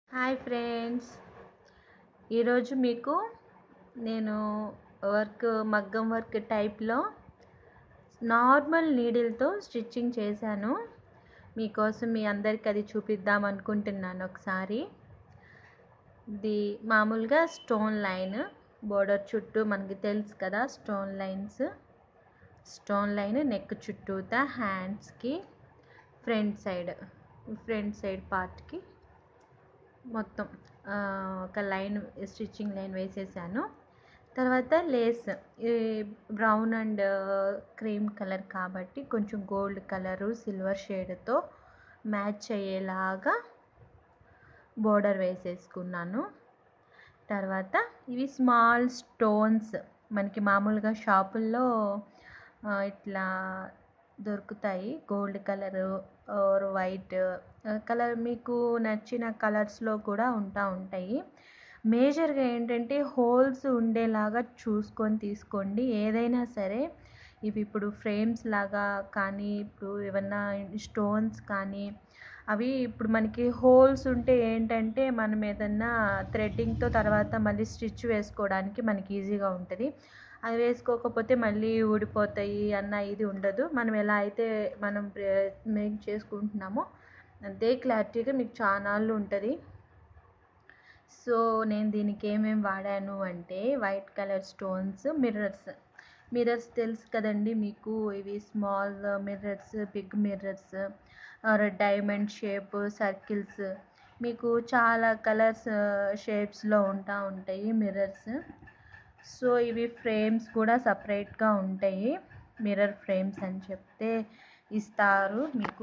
hi friends ఈరోజు మీకు నేను వర్క్ మగ్గం వర్క్ టైప్లో నార్మల్ నీడిల్తో స్టిచ్చింగ్ చేశాను మీకోసం మీ అందరికి అది చూపిద్దాం అనుకుంటున్నాను ఒకసారి ఇది మామూలుగా స్టోన్ లైన్ బోర్డర్ చుట్టూ మనకి తెలుసు కదా stone lines stone line neck చుట్టూతా హ్యాండ్స్కి ఫ్రంట్ సైడ్ ఫ్రంట్ సైడ్ పార్ట్కి మొత్తం ఆ, ఒక లైన్ స్టిచ్చింగ్ లైన్ వేసేసాను తర్వాత లేస్ ఈ బ్రౌన్ అండ్ క్రీమ్ కలర్ కాబట్టి కొంచెం గోల్డ్ కలరు సిల్వర్ షేడ్తో మ్యాచ్ అయ్యేలాగా బోర్డర్ వేసేసుకున్నాను తర్వాత ఇవి స్మాల్ స్టోన్స్ మనకి మామూలుగా షాపుల్లో ఆ, ఇట్లా దొరుకుతాయి gold colour or white colour మీకు నచ్చిన కలర్స్లో కూడా ఉంటా ఉంటాయి మేజర్గా ఏంటంటే హోల్స్ ఉండేలాగా చూసుకొని తీసుకోండి ఏదైనా సరే ఇవి ఇప్పుడు ఫ్రేమ్స్ లాగా కానీ ఇప్పుడు ఏమన్నా స్టోన్స్ కానీ అవి ఇప్పుడు మనకి హోల్స్ ఉంటే ఏంటంటే మనం ఏదన్నా థ్రెడ్డింగ్తో తర్వాత మళ్ళీ స్టిచ్ వేసుకోవడానికి మనకి ఈజీగా ఉంటుంది అవి వేసుకోకపోతే మళ్ళీ ఊడిపోతాయి అన్న ఇది ఉండదు మనం ఎలా అయితే మనం మేక్ చేసుకుంటున్నామో అంతే క్లారిటీగా మీకు చానాళ్ళు ఉంటుంది సో నేను దీనికి ఏమేమి వాడాను అంటే white colour stones mirrors mirrors తెలుసు కదండి మీకు ఇవి small mirrors big mirrors or diamond shape circles మీకు చాలా కలర్స్ షేప్స్లో ఉంటా ఉంటాయి మిర్రర్స్ సో ఇవి ఫ్రేమ్స్ కూడా సపరేట్గా ఉంటాయి మిర్రర్ ఫ్రేమ్స్ అని చెప్తే ఇస్తారు మీకు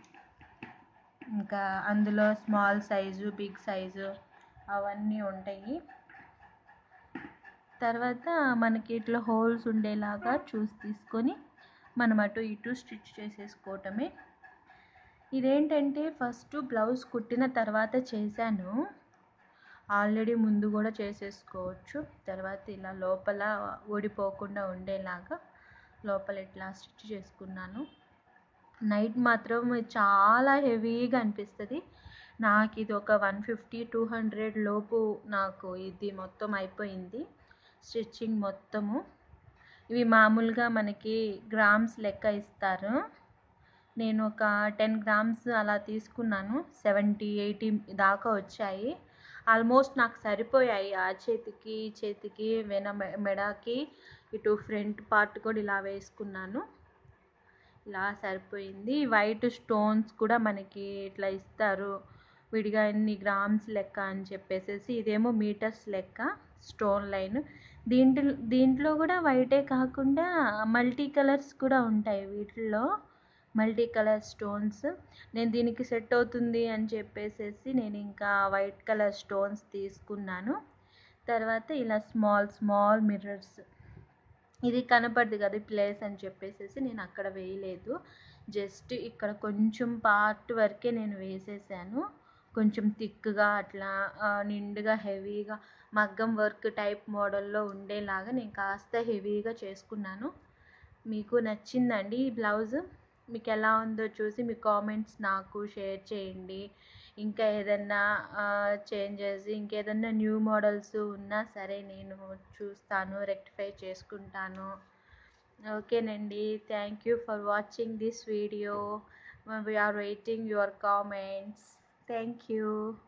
ఇంకా అందులో స్మాల్ సైజు బిగ్ సైజు అవన్నీ ఉంటాయి తర్వాత మనకి ఇట్లా హోల్స్ ఉండేలాగా చూసి తీసుకొని మనం అటు ఇటు స్టిచ్ చేసేసుకోవటమే ఇదేంటంటే ఫస్ట్ బ్లౌజ్ కుట్టిన తర్వాత చేశాను ఆల్రెడీ ముందు కూడా చేసేసుకోవచ్చు తర్వాత ఇలా లోపల ఊడిపోకుండా ఉండేలాగా లోపల ఇట్లా స్టిచ్ చేసుకున్నాను నైట్ మాత్రం చాలా హెవీగా అనిపిస్తుంది నాకు ఇది ఒక వన్ ఫిఫ్టీ టూ హండ్రెడ్ లోపు నాకు ఇది మొత్తం అయిపోయింది స్టిచ్చింగ్ మొత్తము ఇవి మామూలుగా మనకి గ్రామ్స్ లెక్క ఇస్తారు నేను ఒక టెన్ గ్రామ్స్ అలా తీసుకున్నాను సెవెంటీ ఎయిటీ దాకా వచ్చాయి ఆల్మోస్ట్ నాకు సరిపోయాయి ఆ చేతికి ఈ చేతికి వెన మెడకి ఇటు ఫ్రంట్ పార్ట్ కూడా ఇలా వేసుకున్నాను ఇలా సరిపోయింది వైట్ స్టోన్స్ కూడా మనకి ఇట్లా ఇస్తారు విడిగా ఎన్ని గ్రామ్స్ లెక్క అని చెప్పేసేసి ఇదేమో మీటర్స్ లెక్క స్టోన్ లైన్ దీంట్లో దీంట్లో కూడా వైటే కాకుండా మల్టీ కలర్స్ కూడా ఉంటాయి వీటిల్లో మల్టీ కలర్ స్టోన్స్ నేను దీనికి సెట్ అవుతుంది అని చెప్పేసేసి నేను ఇంకా వైట్ కలర్ స్టోన్స్ తీసుకున్నాను తర్వాత ఇలా స్మాల్ స్మాల్ మిర్రర్స్ ఇది కనపడదు కదా ప్లేస్ అని చెప్పేసేసి నేను అక్కడ వేయలేదు జస్ట్ ఇక్కడ కొంచెం పార్ట్ వరకే నేను వేసేసాను కొంచెం థిక్గా అట్లా ఆ, నిండుగా హెవీగా మగ్గం వర్క్ టైప్ మోడల్లో ఉండేలాగా నేను కాస్త హెవీగా చేసుకున్నాను మీకు నచ్చిందండి ఈ బ్లౌజ్ మీకు ఎలా ఉందో చూసి మీ కామెంట్స్ నాకు షేర్ చేయండి ఇంకా ఏదన్నా చేంజెస్ ఇంకేదన్నా న్యూ మోడల్స్ ఉన్నా సరే నేను చూస్తాను రెక్టిఫై చేసుకుంటాను ఓకేనండి thank you for watching this video we are waiting your comments thank you